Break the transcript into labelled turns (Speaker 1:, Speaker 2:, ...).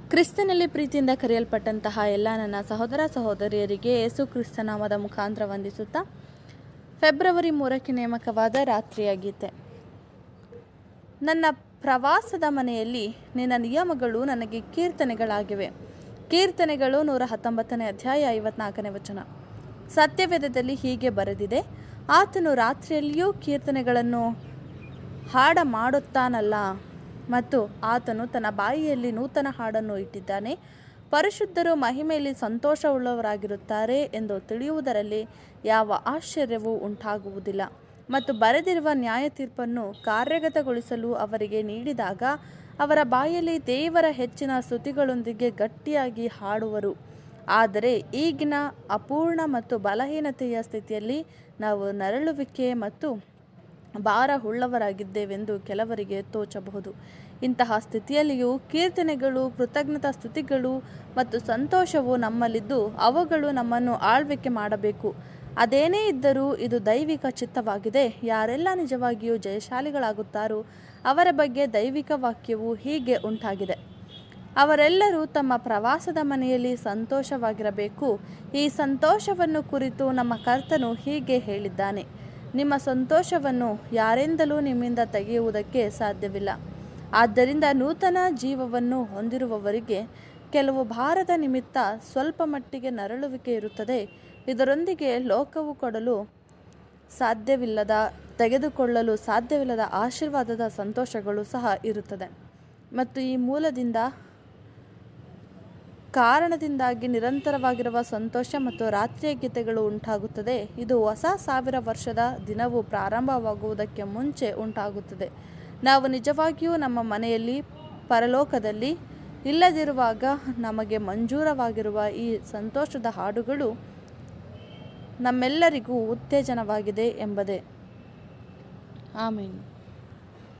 Speaker 1: ಕ್ರಿಸ್ತನಲ್ಲಿ ಪ್ರೀತಿಯಿಂದ ಕರೆಯಲ್ಪಟ್ಟಂತಹ ಎಲ್ಲ ನನ್ನ ಸಹೋದರ ಸಹೋದರಿಯರಿಗೆ ಯೇಸು ಕ್ರಿಸ್ತ ನಾಮದ ಮುಖಾಂತರ ವಂದಿಸುತ್ತಾ ಫೆಬ್ರವರಿ ಮೂರಕ್ಕೆ ನೇಮಕವಾದ ರಾತ್ರಿಯ ಗೀತೆ ನನ್ನ ಪ್ರವಾಸದ ಮನೆಯಲ್ಲಿ ನಿನ್ನ ನಿಯಮಗಳು ನನಗೆ ಕೀರ್ತನೆಗಳಾಗಿವೆ ಕೀರ್ತನೆಗಳು ನೂರ ಹತ್ತೊಂಬತ್ತನೇ ಅಧ್ಯಾಯ ಐವತ್ನಾಲ್ಕನೇ ವಚನ ಸತ್ಯವೇದದಲ್ಲಿ ಹೀಗೆ ಬರೆದಿದೆ ಆತನು ರಾತ್ರಿಯಲ್ಲಿಯೂ ಕೀರ್ತನೆಗಳನ್ನು ಹಾಡ ಮಾಡುತ್ತಾನಲ್ಲ ಮತ್ತು ಆತನು ತನ್ನ ಬಾಯಿಯಲ್ಲಿ ನೂತನ ಹಾಡನ್ನು ಇಟ್ಟಿದ್ದಾನೆ ಪರಿಶುದ್ಧರು ಮಹಿಮೆಯಲ್ಲಿ ಸಂತೋಷವುಳ್ಳವರಾಗಿರುತ್ತಾರೆ ಎಂದು ತಿಳಿಯುವುದರಲ್ಲಿ ಯಾವ ಆಶ್ಚರ್ಯವೂ ಉಂಟಾಗುವುದಿಲ್ಲ ಮತ್ತು ಬರೆದಿರುವ ನ್ಯಾಯ ತೀರ್ಪನ್ನು ಕಾರ್ಯಗತಗೊಳಿಸಲು ಅವರಿಗೆ ನೀಡಿದಾಗ ಅವರ ಬಾಯಲ್ಲಿ ದೇವರ ಹೆಚ್ಚಿನ ಸ್ತುತಿಗಳೊಂದಿಗೆ ಗಟ್ಟಿಯಾಗಿ ಹಾಡುವರು ಆದರೆ ಈಗಿನ ಅಪೂರ್ಣ ಮತ್ತು ಬಲಹೀನತೆಯ ಸ್ಥಿತಿಯಲ್ಲಿ ನಾವು ನರಳುವಿಕೆ ಮತ್ತು ಭಾರವುಳ್ಳವರಾಗಿದ್ದೇವೆಂದು ಕೆಲವರಿಗೆ ತೋಚಬಹುದು ಇಂತಹ ಸ್ಥಿತಿಯಲ್ಲಿಯೂ ಕೀರ್ತನೆಗಳು ಕೃತಜ್ಞತಾ ಸ್ತುತಿಗಳು ಮತ್ತು ಸಂತೋಷವು ನಮ್ಮಲ್ಲಿದ್ದು ಅವುಗಳು ನಮ್ಮನ್ನು ಆಳ್ವಿಕೆ ಮಾಡಬೇಕು ಅದೇನೇ ಇದ್ದರೂ ಇದು ದೈವಿಕ ಚಿತ್ತವಾಗಿದೆ ಯಾರೆಲ್ಲ ನಿಜವಾಗಿಯೂ ಜಯಶಾಲಿಗಳಾಗುತ್ತಾರೋ ಅವರ ಬಗ್ಗೆ ದೈವಿಕ ವಾಕ್ಯವು ಹೀಗೆ ಉಂಟಾಗಿದೆ ಅವರೆಲ್ಲರೂ ತಮ್ಮ ಪ್ರವಾಸದ ಮನೆಯಲ್ಲಿ ಸಂತೋಷವಾಗಿರಬೇಕು ಈ ಸಂತೋಷವನ್ನು ಕುರಿತು ನಮ್ಮ ಕರ್ತನು ಹೀಗೆ ಹೇಳಿದ್ದಾನೆ ನಿಮ್ಮ ಸಂತೋಷವನ್ನು ಯಾರಿಂದಲೂ ನಿಮ್ಮಿಂದ ತೆಗೆಯುವುದಕ್ಕೆ ಸಾಧ್ಯವಿಲ್ಲ ಆದ್ದರಿಂದ ನೂತನ ಜೀವವನ್ನು ಹೊಂದಿರುವವರಿಗೆ ಕೆಲವು ಭಾರದ ನಿಮಿತ್ತ ಸ್ವಲ್ಪ ಮಟ್ಟಿಗೆ ನರಳುವಿಕೆ ಇರುತ್ತದೆ ಇದರೊಂದಿಗೆ ಲೋಕವು ಕೊಡಲು ಸಾಧ್ಯವಿಲ್ಲದ ತೆಗೆದುಕೊಳ್ಳಲು ಸಾಧ್ಯವಿಲ್ಲದ ಆಶೀರ್ವಾದದ ಸಂತೋಷಗಳು ಸಹ ಇರುತ್ತದೆ ಮತ್ತು ಈ ಮೂಲದಿಂದ ಕಾರಣದಿಂದಾಗಿ ನಿರಂತರವಾಗಿರುವ ಸಂತೋಷ ಮತ್ತು ರಾತ್ರಿಯ ಗೀತೆಗಳು ಉಂಟಾಗುತ್ತದೆ ಇದು ಹೊಸ ಸಾವಿರ ವರ್ಷದ ದಿನವು ಪ್ರಾರಂಭವಾಗುವುದಕ್ಕೆ ಮುಂಚೆ ಉಂಟಾಗುತ್ತದೆ ನಾವು ನಿಜವಾಗಿಯೂ ನಮ್ಮ ಮನೆಯಲ್ಲಿ ಪರಲೋಕದಲ್ಲಿ ಇಲ್ಲದಿರುವಾಗ ನಮಗೆ ಮಂಜೂರವಾಗಿರುವ ಈ ಸಂತೋಷದ ಹಾಡುಗಳು ನಮ್ಮೆಲ್ಲರಿಗೂ ಉತ್ತೇಜನವಾಗಿದೆ ಎಂಬುದೇ ಆಮೀನ್